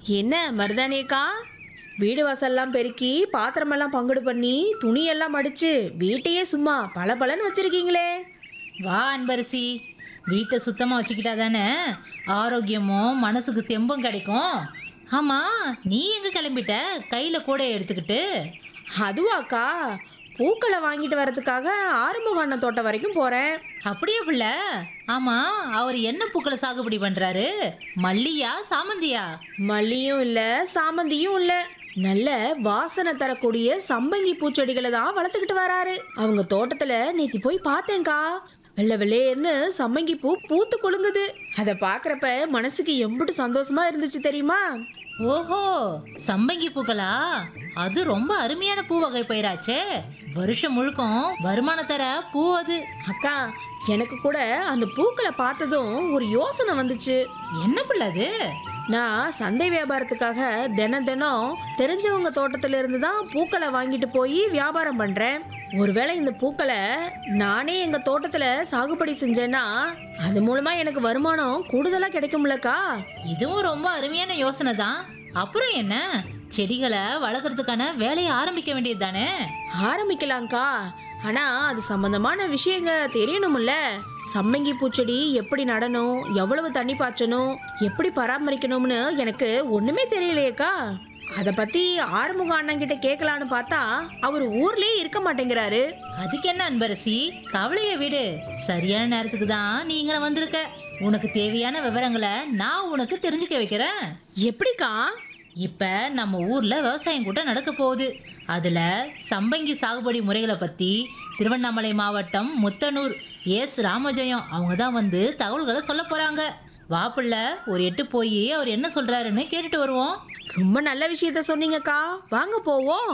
என்ன மருதானியக்கா வீடு வாசல்லாம் பெருக்கி பாத்திரமெல்லாம் பங்குடு பண்ணி துணியெல்லாம் மடிச்சு வீட்டையே சும்மா பளபளன்னு வச்சிருக்கீங்களே வா அன்பரசி வீட்டை சுத்தமாக வச்சுக்கிட்டா தானே ஆரோக்கியமும் மனசுக்கு தெம்பும் கிடைக்கும் ஆமாம் நீ எங்கே கிளம்பிட்ட கையில் கூட எடுத்துக்கிட்டு அதுவாக்கா பூக்களை வாங்கிட்டு வரதுக்காக ஆறுமுக அண்ணன் தோட்டம் வரைக்கும் போறேன் அப்படியே பிள்ளை ஆமாம் அவர் என்ன பூக்களை சாகுபடி பண்ணுறாரு மல்லியா சாமந்தியா மல்லியும் இல்ல சாமந்தியும் இல்ல நல்ல வாசனை தரக்கூடிய சம்பங்கி பூச்செடிகளை தான் வளர்த்துக்கிட்டு வராரு அவங்க தோட்டத்துல நேத்தி போய் பார்த்தேன்க்கா வெள்ளை வெள்ளேர்னு சம்மங்கி பூ பூத்து குலுங்குது அதை பார்க்கறப்ப மனசுக்கு எம்பிட்டு சந்தோஷமா இருந்துச்சு தெரியுமா ஓஹோ சம்பங்கி பூக்களா அது ரொம்ப அருமையான பூ வகை பயிராச்சே வருஷம் முழுக்கும் வருமானம் தர பூ அது அக்கா எனக்கு கூட அந்த பூக்களை பார்த்ததும் ஒரு யோசனை வந்துச்சு என்ன பிள்ளை அது நான் சந்தை வியாபாரத்துக்காக தினம் தினம் தெரிஞ்சவங்க தோட்டத்துல இருந்து தான் பூக்களை வாங்கிட்டு போய் வியாபாரம் பண்றேன் ஒருவேளை இந்த பூக்களை நானே எங்க தோட்டத்துல சாகுபடி செஞ்சேன்னா அது மூலமா எனக்கு வருமானம் கூடுதலா கிடைக்கும்லக்கா இதுவும் ரொம்ப அருமையான யோசனை தான் அப்புறம் என்ன செடிகளை வளர்க்கறதுக்கான வேலையை ஆரம்பிக்க வேண்டியது தானே ஆரம்பிக்கலாம்க்கா ஆனா அது சம்பந்தமான விஷயங்க தெரியணும்ல சம்மங்கி பூச்செடி எப்படி நடணும் எவ்வளவு தண்ணி பாய்ச்சணும் எப்படி பராமரிக்கணும்னு எனக்கு ஒண்ணுமே தெரியலையேக்கா அத பத்தி ஆறுமுக அண்ணன் கிட்ட கேட்கலான்னு பார்த்தா அவர் ஊர்லயே இருக்க மாட்டேங்கிறாரு அதுக்கு என்ன அன்பரசி கவலைய விடு சரியான நேரத்துக்கு தான் நீ இங்க வந்திருக்க உனக்கு தேவையான விவரங்களை நான் உனக்கு தெரிஞ்சுக்க வைக்கிறேன் எப்படிக்கா இப்ப நம்ம ஊர்ல விவசாயம் கூட்டம் நடக்க போகுது அதுல சம்பங்கி சாகுபடி முறைகளை பத்தி திருவண்ணாமலை மாவட்டம் முத்தனூர் எஸ் ராமஜெயம் அவங்க தான் வந்து தகவல்களை சொல்ல போறாங்க வாப்புள்ள ஒரு எட்டு போய் அவர் என்ன சொல்றாருன்னு கேட்டுட்டு வருவோம் ரொம்ப நல்ல விஷயத்த சொன்னீங்கக்கா வாங்க போவோம்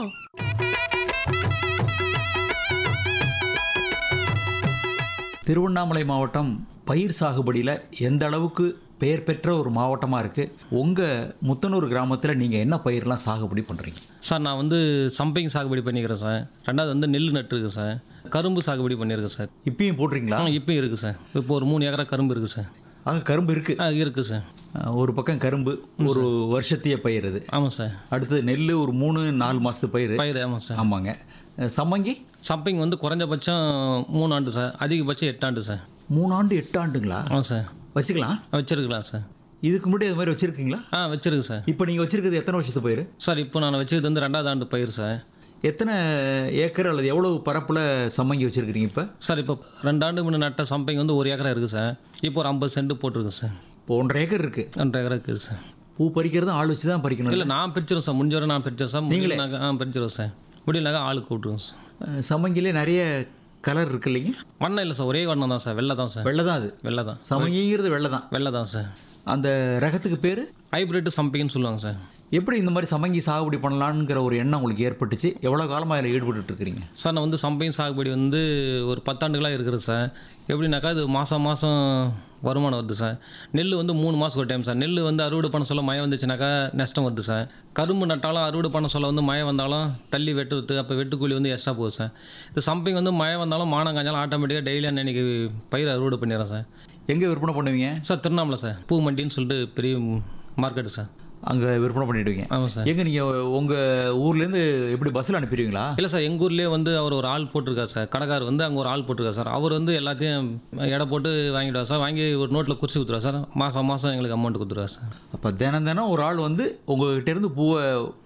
திருவண்ணாமலை மாவட்டம் பயிர் சாகுபடியில் எந்த அளவுக்கு பெயர் பெற்ற ஒரு மாவட்டமாக இருக்குது உங்கள் முத்தனூர் கிராமத்தில் நீங்கள் என்ன பயிரெலாம் சாகுபடி பண்ணுறீங்க சார் நான் வந்து சம்பங்கி சாகுபடி பண்ணிக்கிறேன் சார் ரெண்டாவது வந்து நெல் நட்டுருக்கேன் சார் கரும்பு சாகுபடி பண்ணியிருக்கேன் சார் இப்பயும் போடுறீங்களா ஆ இப்போயும் இருக்குது சார் இப்போ ஒரு மூணு ஏக்கரா கரும்பு இருக்குது சார் அங்கே கரும்பு இருக்குது ஆ இருக்குது சார் ஒரு பக்கம் கரும்பு ஒரு வருஷத்திய பயிர் அது ஆமாம் சார் அடுத்தது நெல் ஒரு மூணு நாலு மாதத்து பயிர் பயிர் ஆமாம் சார் ஆமாங்க அஹ் சம்மங்கி சம்பங்கி வந்து குறைஞ்சபட்சம் மூணு ஆண்டு சார் அதிகபட்சம் எட்டு ஆண்டு சார் மூணு ஆண்டு எட்டு ஆண்டுங்களா ஆமாம் சார் வச்சுக்கலாம் வச்சிருக்கலாம் சார் இதுக்கு முன்னாடி அது மாதிரி வச்சுருக்கீங்களா ஆ வச்சிருக்கு சார் இப்போ நீங்கள் வச்சுருக்கிறது எத்தனை வருஷத்து பயிர் சார் இப்போ நான் வச்சது வந்து ரெண்டாவது ஆண்டு பயிர் சார் எத்தனை ஏக்கர் அல்லது எவ்வளவு பரப்பில் சம்மங்கி வச்சுருக்கிறீங்க இப்போ சார் இப்போ ரெண்டு ஆண்டு முன்ன நட்ட சம்பங்கி வந்து ஒரு ஏக்கரா இருக்குது சார் இப்போ ஒரு ஐம்பது சென்ட் போட்டிருக்கு சார் இப்போ ஒன்றரை ஏக்கர் இருக்குது ரெண்டு ஏக்கரா இருக்குது சார் பூ பறிக்கிறதும் ஆள் வச்சு தான் பறிக்கணும் இல்லை நான் பிரிச்சிருவேன் சார் முடிஞ்ச வரை நான் பிரிச்சிருவேன் சார் முடியலனாக்கா ஆ பிரிச்சிருவேன் சார் முடியலனாக்கா ஆளுக்கு கூப்பிட்டுருவேன் சார் அஹ் சம்மங்கிலே நிறைய கலர் இருக்கு இல்லைங்க வண்ணம் இல்லை சார் ஒரே வண்ணம் தான் சார் வெள்ளை தான் சார் வெள்ளை தான் அது வெள்ளை தான் சமங்கிங்கிறது வெள்ளை தான் வெள்ளை தான் சார் அந்த ரகத்துக்கு பேர் ஹைப்ரிட் சம்பிங்கன்னு சொல்லுவாங்க சார் எப்படி இந்த மாதிரி சமங்கி சாகுபடி பண்ணலான்ங்கிற ஒரு எண்ணம் உங்களுக்கு ஏற்பட்டுச்சு எவ்வளோ காலமாக அதில் ஈடுபட்டு இருக்கிறீங்க சார் நான் வந்து சம்பையும் சாகுபடி வந்து ஒரு பத்தாண்டுகளாக இருக்கிறது சார் எப்படின்னாக்கா அது மாதம் மாதம் வருமானம் வருது சார் நெல் வந்து மூணு மாதம் ஒரு டைம் சார் நெல் வந்து அறுவடை பண்ண சொல்ல மழை வந்துச்சுனாக்கா நஷ்டம் வருது சார் கரும்பு நட்டாலும் அறுவடை பண்ண சொல்ல வந்து மழை வந்தாலும் தள்ளி வெட்டுறது அப்போ வெட்டுக்கூலி வந்து எக்ஸ்ட்ரா போகுது சார் இந்த சம்பிங் வந்து மழை வந்தாலும் மானம் காஞ்சாலும் ஆட்டோமேட்டிக்காக டெய்லி அன்னைக்கு பயிர் அறுவடை பண்ணிடுறேன் சார் எங்கே விற்பனை பண்ணுவீங்க சார் திருவண்ணாமலை சார் பூ மண்டின்னு சொல்லிட்டு பெரிய மார்க்கெட்டு சார் அங்கே விற்பனை பண்ணிடுவீங்க ஆமாம் சார் எங்கே நீங்கள் உங்கள் ஊர்லேருந்து எப்படி பஸ்ஸில் அனுப்பிடுவீங்களா இல்லை சார் எங்கள் ஊர்லேயே வந்து அவர் ஒரு ஆள் போட்டிருக்கார் சார் கடைக்கார் வந்து அங்கே ஒரு ஆள் போட்டிருக்கார் சார் அவர் வந்து எல்லாத்தையும் எடை போட்டு வாங்கிடுவார் சார் வாங்கி ஒரு நோட்டில் குறிச்சு கொடுத்துருவார் சார் மாதம் மாதம் எங்களுக்கு அமௌண்ட் கொடுத்துருவார் சார் அப்போ தினம் தினம் ஒரு ஆள் வந்து உங்ககிட்ட இருந்து பூவை